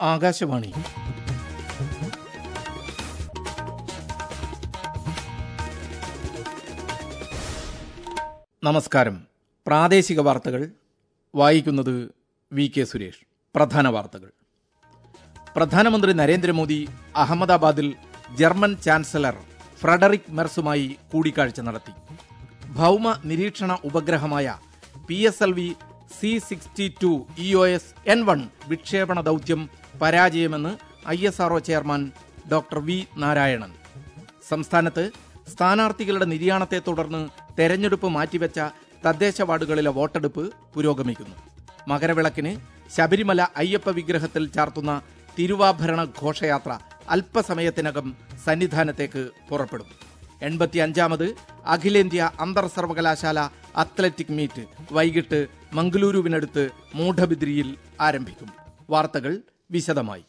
ആകാശവാണി നമസ്കാരം പ്രാദേശിക വാർത്തകൾ വായിക്കുന്നത് വി കെ സുരേഷ് പ്രധാന വാർത്തകൾ പ്രധാനമന്ത്രി നരേന്ദ്രമോദി അഹമ്മദാബാദിൽ ജർമ്മൻ ചാൻസലർ ഫ്രെഡറിക് മെർസുമായി കൂടിക്കാഴ്ച നടത്തി ഭൗമ നിരീക്ഷണ ഉപഗ്രഹമായ P S L V C sixty two E O S N one വിക്ഷേപണ ദൗത്യം പരാജയമെന്ന് I S R O chairman doctor V Narayanan സംസ്ഥാനത്ത് സ്ഥാനാർത്ഥികളുടെ നിര്യാണത്തെ തുടർന്ന് തെരഞ്ഞെടുപ്പ് മാറ്റിവെച്ച തദ്ദേശ വാർഡുകളിലെ വോട്ടെടുപ്പ് പുരോഗമിക്കുന്നു മകരവിളക്കിന് ശബരിമല അയ്യപ്പ വിഗ്രഹത്തിൽ ചാർത്തുന്ന തിരുവാഭരണ ഘോഷയാത്ര അല്പസമയത്തിനകം സന്നിധാനത്തേക്ക് പുറപ്പെടും എൺപത്തിയഞ്ചാമത് അഖിലേന്ത്യാ അന്തർ സർവകലാശാല അത്ലറ്റിക് മീറ്റ് വൈകിട്ട് മംഗളൂരുവിനടുത്ത് മൂഢബിദ്രിയിൽ ആരംഭിക്കും വാർത്തകൾ വിശദമായി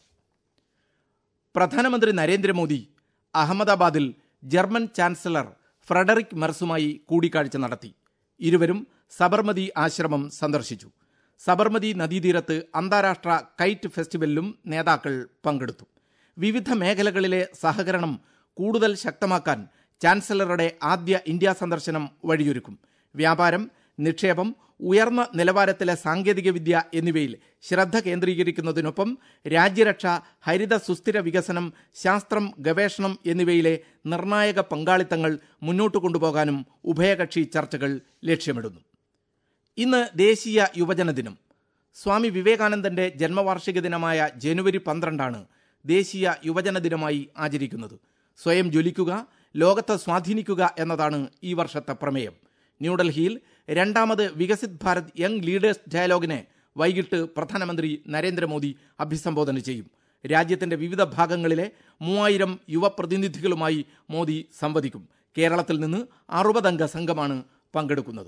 പ്രധാനമന്ത്രി നരേന്ദ്രമോദി അഹമ്മദാബാദിൽ ജർമ്മൻ ചാൻസലർ ഫ്രെഡറിക് മെർസുമായി കൂടിക്കാഴ്ച നടത്തി ഇരുവരും സബർമതി ആശ്രമം സന്ദർശിച്ചു സബർമതി നദീതീരത്ത് അന്താരാഷ്ട്ര കൈറ്റ് ഫെസ്റ്റിവലിലും നേതാക്കൾ പങ്കെടുത്തു വിവിധ മേഖലകളിലെ സഹകരണം കൂടുതൽ ശക്തമാക്കാൻ ചാൻസലറുടെ ആദ്യ ഇന്ത്യ സന്ദർശനം വഴിയൊരുക്കും വ്യാപാരം നിക്ഷേപം ഉയർന്ന നിലവാരത്തിലെ സാങ്കേതികവിദ്യ എന്നിവയിൽ ശ്രദ്ധ കേന്ദ്രീകരിക്കുന്നതിനൊപ്പം രാജ്യരക്ഷ ഹരിത സുസ്ഥിര വികസനം ശാസ്ത്രം ഗവേഷണം എന്നിവയിലെ നിർണായക പങ്കാളിത്തങ്ങൾ മുന്നോട്ട് കൊണ്ടുപോകാനും ഉഭയകക്ഷി ചർച്ചകൾ ലക്ഷ്യമിടുന്നു ഇന്ന് ദേശീയ യുവജന ദിനം സ്വാമി വിവേകാനന്ദന്റെ ജന്മവാർഷിക ദിനമായ ജനുവരി പന്ത്രണ്ടാണ് ദേശീയ യുവജന ദിനമായി ആചരിക്കുന്നത് സ്വയം ജ്വലിക്കുക ലോകത്തെ സ്വാധീനിക്കുക എന്നതാണ് ഈ വർഷത്തെ പ്രമേയം ന്യൂഡൽഹിയിൽ രണ്ടാമത് വികസിത് ഭാരത് യങ് ലീഡേഴ്സ് ഡയലോഗിനെ വൈകിട്ട് പ്രധാനമന്ത്രി നരേന്ദ്രമോദി അഭിസംബോധന ചെയ്യും രാജ്യത്തിന്റെ വിവിധ ഭാഗങ്ങളിലെ മൂവായിരം യുവപ്രതിനിധികളുമായി മോദി സംവദിക്കും കേരളത്തിൽ നിന്ന് അറുപതംഗ സംഘമാണ് പങ്കെടുക്കുന്നത്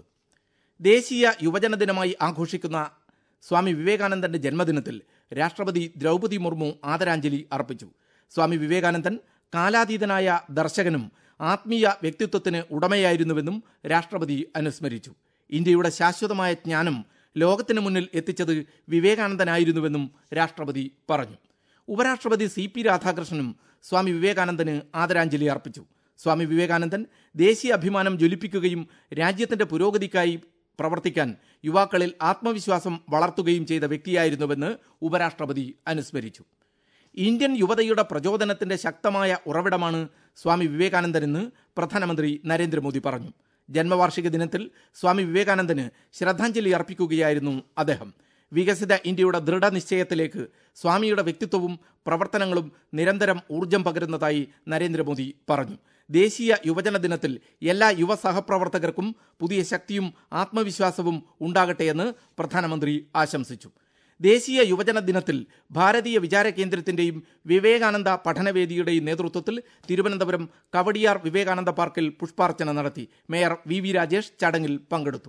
ദേശീയ യുവജന ദിനമായി ആഘോഷിക്കുന്ന സ്വാമി വിവേകാനന്ദന്റെ ജന്മദിനത്തിൽ രാഷ്ട്രപതി ദ്രൗപദി മുർമു ആദരാഞ്ജലി അർപ്പിച്ചു സ്വാമി വിവേകാനന്ദൻ കാലാതീതനായ ദർശകനും ആത്മീയ വ്യക്തിത്വത്തിന് ഉടമയായിരുന്നുവെന്നും രാഷ്ട്രപതി അനുസ്മരിച്ചു ഇന്ത്യയുടെ ശാശ്വതമായ ജ്ഞാനം ലോകത്തിന് മുന്നിൽ എത്തിച്ചത് വിവേകാനന്ദനായിരുന്നുവെന്നും രാഷ്ട്രപതി പറഞ്ഞു ഉപരാഷ്ട്രപതി സി പി രാധാകൃഷ്ണനും സ്വാമി വിവേകാനന്ദന് ആദരാഞ്ജലി അർപ്പിച്ചു സ്വാമി വിവേകാനന്ദൻ ദേശീയ അഭിമാനം ജ്വലിപ്പിക്കുകയും രാജ്യത്തിന്റെ പുരോഗതിക്കായി പ്രവർത്തിക്കാൻ യുവാക്കളിൽ ആത്മവിശ്വാസം വളർത്തുകയും ചെയ്ത വ്യക്തിയായിരുന്നുവെന്ന് ഉപരാഷ്ട്രപതി അനുസ്മരിച്ചു ഇന്ത്യൻ യുവതയുടെ പ്രചോദനത്തിന്റെ ശക്തമായ ഉറവിടമാണ് സ്വാമി വിവേകാനന്ദനെന്ന് പ്രധാനമന്ത്രി നരേന്ദ്രമോദി പറഞ്ഞു ജന്മവാർഷിക ദിനത്തിൽ സ്വാമി വിവേകാനന്ദന് ശ്രദ്ധാഞ്ജലി അർപ്പിക്കുകയായിരുന്നു അദ്ദേഹം വികസിത ഇന്ത്യയുടെ ദൃഢനിശ്ചയത്തിലേക്ക് സ്വാമിയുടെ വ്യക്തിത്വവും പ്രവർത്തനങ്ങളും നിരന്തരം ഊർജം പകരുന്നതായി നരേന്ദ്രമോദി പറഞ്ഞു ദേശീയ യുവജന ദിനത്തിൽ എല്ലാ യുവ സഹപ്രവർത്തകർക്കും പുതിയ ശക്തിയും ആത്മവിശ്വാസവും ഉണ്ടാകട്ടെയെന്ന് പ്രധാനമന്ത്രി ആശംസിച്ചു ദേശീയ യുവജന ദിനത്തിൽ ഭാരതീയ വിചാര കേന്ദ്രത്തിന്റെയും വിവേകാനന്ദ പഠനവേദിയുടെയും നേതൃത്വത്തിൽ തിരുവനന്തപുരം കവടിയാർ വിവേകാനന്ദ പാർക്കിൽ പുഷ്പാർച്ചന നടത്തി മേയർ വി വി രാജേഷ് ചടങ്ങിൽ പങ്കെടുത്തു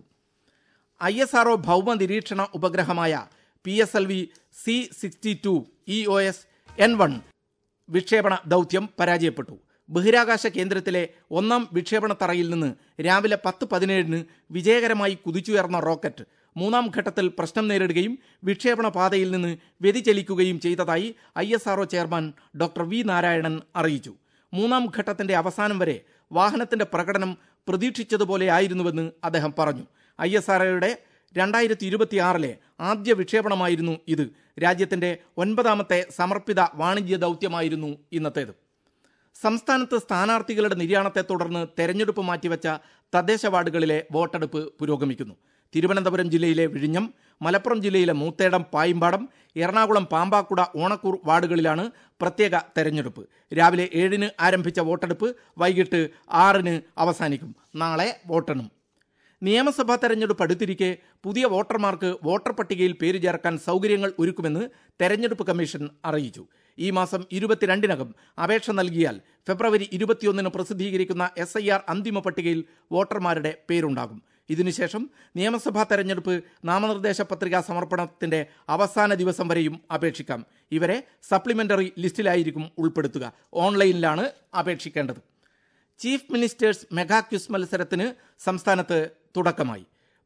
ഐ എസ് ആർഒ ഭൗമ നിരീക്ഷണ ഉപഗ്രഹമായ P S L V C sixty two E O S N one വിക്ഷേപണ ദൗത്യം പരാജയപ്പെട്ടു ബഹിരാകാശ കേന്ദ്രത്തിലെ ഒന്നാം വിക്ഷേപണ തറയിൽ നിന്ന് രാവിലെ പത്ത് പതിനേഴിന് വിജയകരമായി കുതിച്ചുയർന്ന റോക്കറ്റ് മൂന്നാം ഘട്ടത്തിൽ പ്രശ്നം നേരിടുകയും വിക്ഷേപണ പാതയിൽ നിന്ന് വ്യതിചലിക്കുകയും ചെയ്തതായി I S R O chairman doctor V Narayanan അറിയിച്ചു മൂന്നാം ഘട്ടത്തിന്റെ അവസാനം വരെ വാഹനത്തിന്റെ പ്രകടനം പ്രതീക്ഷിച്ചതുപോലെയായിരുന്നുവെന്ന് അദ്ദേഹം പറഞ്ഞു ഐ എസ് ആർഒയുടെ രണ്ടായിരത്തി ഇരുപത്തിയാറിലെ ആദ്യ വിക്ഷേപണമായിരുന്നു ഇത് രാജ്യത്തിന്റെ ഒൻപതാമത്തെ സമർപ്പിത വാണിജ്യ ദൗത്യമായിരുന്നു ഇന്നത്തേത് സംസ്ഥാനത്ത് സ്ഥാനാർത്ഥികളുടെ നിര്യാണത്തെ തുടർന്ന് തെരഞ്ഞെടുപ്പ് മാറ്റിവെച്ച തദ്ദേശ വാർഡുകളിലെ വോട്ടെടുപ്പ് പുരോഗമിക്കുന്നു തിരുവനന്തപുരം ജില്ലയിലെ വിഴിഞ്ഞം മലപ്പുറം ജില്ലയിലെ മൂത്തേടം പായിമ്പാടം എറണാകുളം പാമ്പാക്കുട ഓണക്കൂർ വാർഡുകളിലാണ് പ്രത്യേക തെരഞ്ഞെടുപ്പ് രാവിലെ ഏഴിന് ആരംഭിച്ച വോട്ടെടുപ്പ് വൈകിട്ട് ആറിന് അവസാനിക്കും നാളെ വോട്ടെണ്ണും നിയമസഭാ തെരഞ്ഞെടുപ്പ് അടുത്തിരിക്കെ പുതിയ വോട്ടർമാർക്ക് വോട്ടർ പട്ടികയിൽ പേര് ചേർക്കാൻ സൗകര്യങ്ങൾ ഒരുക്കുമെന്ന് തെരഞ്ഞെടുപ്പ് കമ്മീഷൻ അറിയിച്ചു ഈ മാസം ഇരുപത്തിരണ്ടിനകം അപേക്ഷ നൽകിയാൽ ഫെബ്രുവരി ഇരുപത്തിയൊന്നിന് പ്രസിദ്ധീകരിക്കുന്ന എസ് ഐ ആർ അന്തിമ പട്ടികയിൽ വോട്ടർമാരുടെ പേരുണ്ടാകും ഇതിനുശേഷം നിയമസഭാ തെരഞ്ഞെടുപ്പ് നാമനിർദ്ദേശ പത്രികാ സമർപ്പണത്തിന്റെ അവസാന ദിവസം വരെയും അപേക്ഷിക്കാം ഇവരെ സപ്ലിമെന്ററി ലിസ്റ്റിലായിരിക്കും ഉൾപ്പെടുത്തുക ഓൺലൈനിലാണ് അപേക്ഷിക്കേണ്ടത് ചീഫ് മിനിസ്റ്റേഴ്സ് മെഗാ ക്വിസ് മത്സരത്തിന് സംസ്ഥാനത്ത് തുടക്കമായി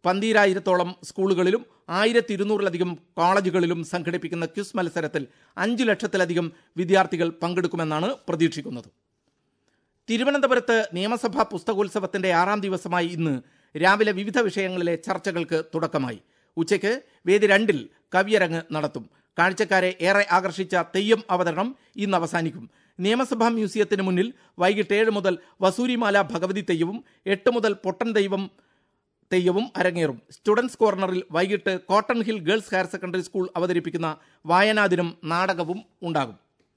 പന്തീരായിരത്തോളം സ്കൂളുകളിലും ആയിരത്തി ഇരുന്നൂറിലധികം കോളേജുകളിലും സംഘടിപ്പിക്കുന്ന ക്വിസ് മത്സരത്തിൽ അഞ്ചു ലക്ഷത്തിലധികം വിദ്യാർത്ഥികൾ പങ്കെടുക്കുമെന്നാണ് പ്രതീക്ഷിക്കുന്നത് തിരുവനന്തപുരത്ത് നിയമസഭാ പുസ്തകോത്സവത്തിന്റെ ആറാം ദിവസമായി ഇന്ന് രാവിലെ വിവിധ വിഷയങ്ങളിലെ ചർച്ചകൾക്ക് തുടക്കമായി ഉച്ചയ്ക്ക് വേദി രണ്ടിൽ കവിയരങ്ങ് നടത്തും കാഴ്ചക്കാരെ ഏറെ ആകർഷിച്ച തെയ്യം അവതരണം ഇന്ന് അവസാനിക്കും നിയമസഭാ മ്യൂസിയത്തിന് മുന്നിൽ വൈകിട്ട് ഏഴ് മുതൽ വസൂരിമാല ഭഗവതി തെയ്യവും എട്ട് മുതൽ പൊട്ടൻ ദൈവം തെയ്യവും അരങ്ങേറും സ്റ്റുഡൻസ് കോർണറിൽ വൈകിട്ട് Cotton Hill girls higher secondary school അവതരിപ്പിക്കുന്ന വായനാദിനം നാടകവും ഉണ്ടാകും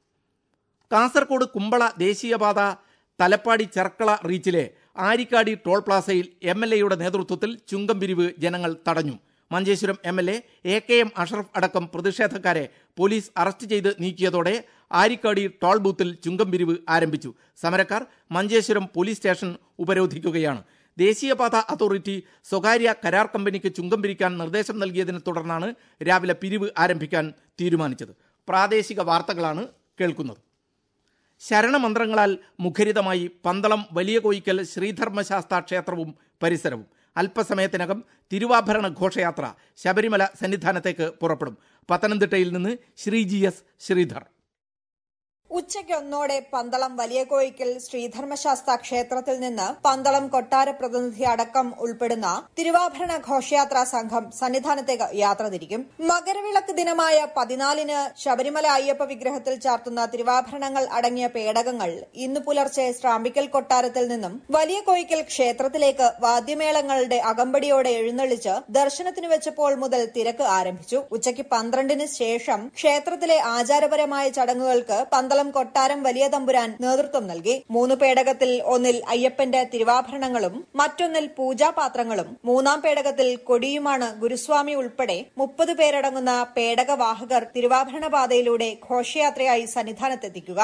കാസർഗോഡ് കുമ്പള ദേശീയപാത തലപ്പാടി ചെർക്കള റീച്ചിലെ ആരിക്കാടി ടോൾ പ്ലാസയിൽ എം എൽ എയുടെ നേതൃത്വത്തിൽ ചുങ്കം പിരിവ് ജനങ്ങൾ തടഞ്ഞു Manjeshwaram M L A A K M Ashraf അടക്കം പ്രതിഷേധക്കാരെ പോലീസ് അറസ്റ്റ് ചെയ്ത് നീക്കിയതോടെ ആരിക്കാടി ടോൾ ബൂത്തിൽ ചുങ്കം പിരിവ് ആരംഭിച്ചു സമരക്കാർ മഞ്ചേശ്വരം പോലീസ് സ്റ്റേഷൻ ഉപരോധിക്കുകയാണ് ദേശീയപാത അതോറിറ്റി സ്വകാര്യ കരാർ കമ്പനിക്ക് ചുങ്കം പിരിക്കാൻ നിർദ്ദേശം നൽകിയതിനെ തുടർന്നാണ് രാവിലെ പിരിവ് ആരംഭിക്കാൻ തീരുമാനിച്ചത് പ്രാദേശിക വാർത്തകളാണ് കേൾക്കുന്നത് ശരണമന്ത്രങ്ങളാൽ മുഖരിതമായി പന്തളം വലിയ കോയിക്കൽ ശ്രീധർമ്മശാസ്ത ക്ഷേത്രവും പരിസരവും അല്പസമയത്തിനകം തിരുവാഭരണ ഘോഷയാത്ര ശബരിമല സന്നിധാനത്തേക്ക് പുറപ്പെടും പത്തനംതിട്ടയിൽ നിന്ന് ശ്രീ ജി എസ് ശ്രീധർ ഉച്ചയ്ക്ക് ഒന്നോടെ പന്തളം വലിയ കോയിക്കൽ ശ്രീധർമ്മശാസ്ത്ര ക്ഷേത്രത്തിൽ നിന്ന് പന്തളം കൊട്ടാര പ്രതിനിധി അടക്കം ഉൾപ്പെടുന്ന തിരുവാഭരണ ഘോഷയാത്രാ സംഘം സന്നിധാനത്തേക്ക് യാത്ര തിരിക്കും മകരവിളക്ക് ദിനമായ പതിനാലിന് ശബരിമല അയ്യപ്പ വിഗ്രഹത്തിൽ ചാർത്തുന്ന തിരുവാഭരണങ്ങൾ അടങ്ങിയ പേടകങ്ങൾ ഇന്ന് പുലർച്ചെ ശ്രാമ്പിക്കൽ കൊട്ടാരത്തിൽ നിന്നും വലിയ കോയിക്കൽ ക്ഷേത്രത്തിലേക്ക് വാദ്യമേളങ്ങളുടെ അകമ്പടിയോടെ എഴുന്നള്ളിച്ച് ദർശനത്തിന് വെച്ചപ്പോൾ മുതൽ തിരക്ക് ആരംഭിച്ചു ഉച്ചയ്ക്ക് പന്ത്രണ്ടിന് ശേഷം ക്ഷേത്രത്തിലെ ആചാരപരമായ ചടങ്ങുകൾക്ക് പന്തളം കൊട്ടാരം വലിയ തമ്പുരാൻ നേതൃത്വം നൽകി മൂന്ന് പേടകത്തിൽ ഒന്നിൽ അയ്യപ്പന്റെ തിരുവാഭരണങ്ങളും മറ്റൊന്നിൽ പൂജാപാത്രങ്ങളും മൂന്നാം പേടകത്തിൽ കൊടിയുമാണ് ഗുരുസ്വാമി ഉൾപ്പെടെ മുപ്പത് പേരടങ്ങുന്ന പേടകവാഹകർ തിരുവാഭരണ പാതയിലൂടെ ഘോഷയാത്രയായി സന്നിധാനത്തെത്തിക്കുക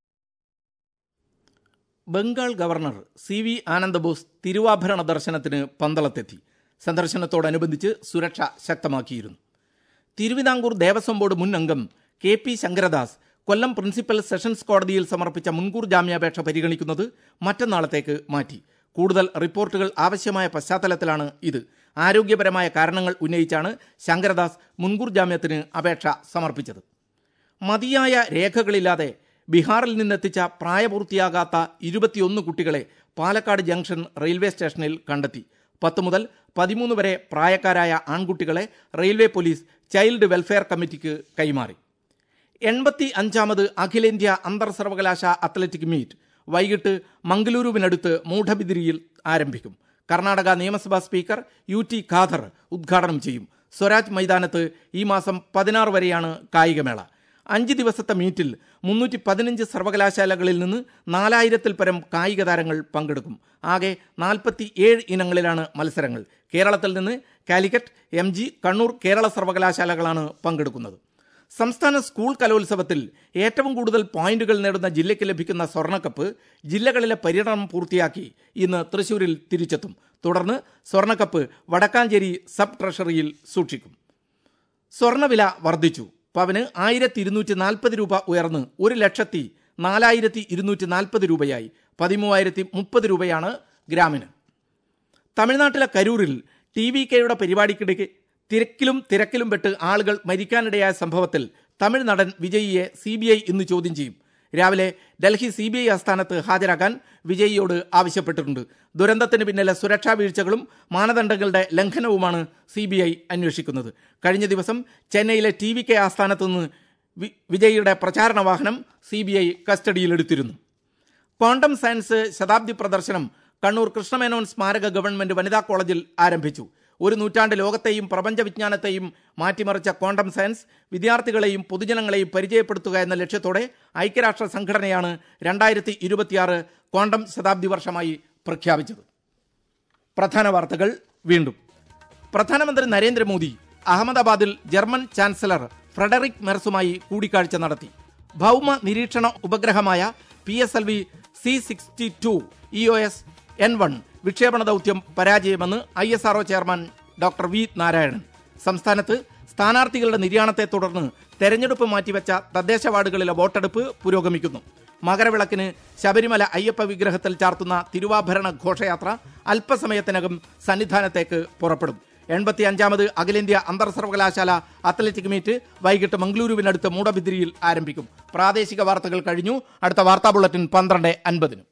Bengal governor C V Ananda Bose തിരുവാഭരണ ദർശനത്തിന് പന്തളത്തെത്തി സന്ദർശനത്തോടനുബന്ധിച്ച് സുരക്ഷ ശക്തമാക്കിയിരുന്നു തിരുവിതാംകൂർ ദേവസ്വം ബോർഡ് മുൻ അംഗം K P Sankaradas Kollam principal sessions കോടതിയിൽ സമർപ്പിച്ച മുൻകൂർ ജാമ്യാപേക്ഷ പരിഗണിക്കുന്നത് മറ്റന്നാളത്തേക്ക് മാറ്റി കൂടുതൽ റിപ്പോർട്ടുകൾ ആവശ്യമായ പശ്ചാത്തലത്തിലാണ് ഇത് ആരോഗ്യപരമായ കാരണങ്ങൾ ഉന്നയിച്ചാണ് ശങ്കരദാസ് മുൻകൂർ ജാമ്യത്തിന് അപേക്ഷ സമർപ്പിച്ചത് മതിയായ രേഖകളില്ലാതെ ബീഹാറിൽ നിന്നെത്തിച്ച പ്രായപൂർത്തിയാകാത്ത ഇരുപത്തിയൊന്ന് കുട്ടികളെ പാലക്കാട് ജംഗ്ഷൻ റെയിൽവേ സ്റ്റേഷനിൽ കണ്ടെത്തി പത്ത് മുതൽ പതിമൂന്ന് വരെ പ്രായക്കാരായ ആൺകുട്ടികളെ റെയിൽവേ പോലീസ് ചൈൽഡ് വെൽഫെയർ കമ്മിറ്റിക്ക് കൈമാറി എൺപത്തി അഞ്ചാമത് അഖിലേന്ത്യാ അന്തർ സർവകലാശ അത്ലറ്റിക് മീറ്റ് വൈകിട്ട് മംഗലൂരുവിനടുത്ത് മൂഢബിദിരിയിൽ ആരംഭിക്കും കർണാടക നിയമസഭാ സ്പീക്കർ യു ടി ഖാദർ ഉദ്ഘാടനം ചെയ്യും സ്വരാജ് മൈതാനത്ത് ഈ മാസം പതിനാറ് വരെയാണ് കായികമേള അഞ്ച് ദിവസത്തെ മീറ്റിൽ മുന്നൂറ്റി പതിനഞ്ച് സർവകലാശാലകളിൽ നിന്ന് നാലായിരത്തിൽ പരം കായിക താരങ്ങൾ പങ്കെടുക്കും ആകെ നാൽപ്പത്തി ഏഴ് ഇനങ്ങളിലാണ് മത്സരങ്ങൾ കേരളത്തിൽ നിന്ന് Calicut M G Kannur Kerala സർവകലാശാലകളാണ് പങ്കെടുക്കുന്നത് സംസ്ഥാന സ്കൂൾ കലോത്സവത്തിൽ ഏറ്റവും കൂടുതൽ പോയിന്റുകൾ നേടുന്ന ജില്ലയ്ക്ക് ലഭിക്കുന്ന സ്വർണ്ണക്കപ്പ് ജില്ലകളിലെ പര്യടനം പൂർത്തിയാക്കി ഇന്ന് തൃശൂരിൽ തിരിച്ചെത്തും തുടർന്ന് സ്വർണ്ണക്കപ്പ് വടക്കാഞ്ചേരി സബ് ട്രഷറിയിൽ സൂക്ഷിക്കും സ്വർണ്ണവില വർദ്ധിച്ചു പവന് ആയിരത്തി ഇരുന്നൂറ്റി നാൽപ്പത് രൂപ ഉയർന്ന് ഒരു ലക്ഷത്തി നാലായിരത്തി ഇരുന്നൂറ്റി നാൽപ്പത് രൂപയായി പതിമൂവായിരത്തി മുപ്പത് രൂപയാണ് ഗ്രാമിന് തമിഴ്നാട്ടിലെ കരൂരിൽ ടി വി കെയുടെ പരിപാടിക്കിടയ്ക്ക് തിരക്കിലും തിരക്കിലും പെട്ട് ആളുകൾ മരിക്കാനിടയായ സംഭവത്തിൽ തമിഴ് നടൻ വിജയിയെ സി ബി ഐ ഇന്ന് ചോദ്യം ചെയ്യും രാവിലെ ഡൽഹി സി ബി ഐ ആസ്ഥാനത്ത് ഹാജരാക്കാൻ വിജയിയോട് ആവശ്യപ്പെട്ടിട്ടുണ്ട് ദുരന്തത്തിന് പിന്നിലെ സുരക്ഷാ വീഴ്ചകളും മാനദണ്ഡങ്ങളുടെ ലംഘനവുമാണ് സി ബി ഐ അന്വേഷിക്കുന്നത് കഴിഞ്ഞ ദിവസം ചെന്നൈയിലെ ടി വി കെ ആസ്ഥാനത്ത് നിന്ന് വി- വിജയിയുടെ പ്രചാരണ വാഹനം സി ബി ഐ കസ്റ്റഡിയിലെടുത്തിരുന്നു ക്വാണ്ടം സയൻസ് ശതാബ്ദി പ്രദർശനം കണ്ണൂർ കൃഷ്ണമേനോൻ സ്മാരക ഗവൺമെന്റ് വനിതാ കോളേജിൽ ആരംഭിച്ചു ഒരു നൂറ്റാണ്ട് ലോകത്തെയും പ്രപഞ്ച വിജ്ഞാനത്തെയും മാറ്റിമറിച്ച ക്വാണ്ടം സയൻസ് വിദ്യാർത്ഥികളെയും പൊതുജനങ്ങളെയും പരിചയപ്പെടുത്തുക എന്ന ലക്ഷ്യത്തോടെ ഐക്യരാഷ്ട്ര സംഘടനയാണ് രണ്ടായിരത്തി ഇരുപത്തിയാറ് ക്വാണ്ടം ശതാബ്ദി വർഷമായി പ്രഖ്യാപിച്ചത് പ്രധാന വാർത്തകൾ വീണ്ടും പ്രധാനമന്ത്രി നരേന്ദ്രമോദി അഹമ്മദാബാദിൽ ജർമ്മൻ ചാൻസലർ ഫ്രെഡറിക് മെർസുമായി കൂടിക്കാഴ്ച നടത്തി ഭൗമ നിരീക്ഷണ ഉപഗ്രഹമായ P S L V C sixty two E O S N one വിക്ഷേപണ ദൗത്യം പരാജയമെന്ന് I S R O chairman doctor V Narayanan സംസ്ഥാനത്ത് സ്ഥാനാർത്ഥികളുടെ നിര്യാണത്തെ തുടർന്ന് തെരഞ്ഞെടുപ്പ് മാറ്റിവെച്ച തദ്ദേശ വാർഡുകളിലെ വോട്ടെടുപ്പ് പുരോഗമിക്കുന്നു മകരവിളക്കിന് ശബരിമല അയ്യപ്പ വിഗ്രഹത്തിൽ ചാർത്തുന്ന തിരുവാഭരണ ഘോഷയാത്ര അല്പസമയത്തിനകം സന്നിധാനത്തേക്ക് പുറപ്പെടും എൺപത്തി അഞ്ചാമത് അഖിലേന്ത്യാ അന്തർ സർവകലാശാല അത്ലറ്റിക് മീറ്റ് വൈകിട്ട് മംഗളൂരുവിനടുത്ത് മൂടബിദ്രിയിൽ ആരംഭിക്കും പ്രാദേശിക വാർത്തകൾ കഴിഞ്ഞു അടുത്ത വാർത്താ ബുള്ളറ്റിൻ പന്ത്രണ്ട് അൻപതിനും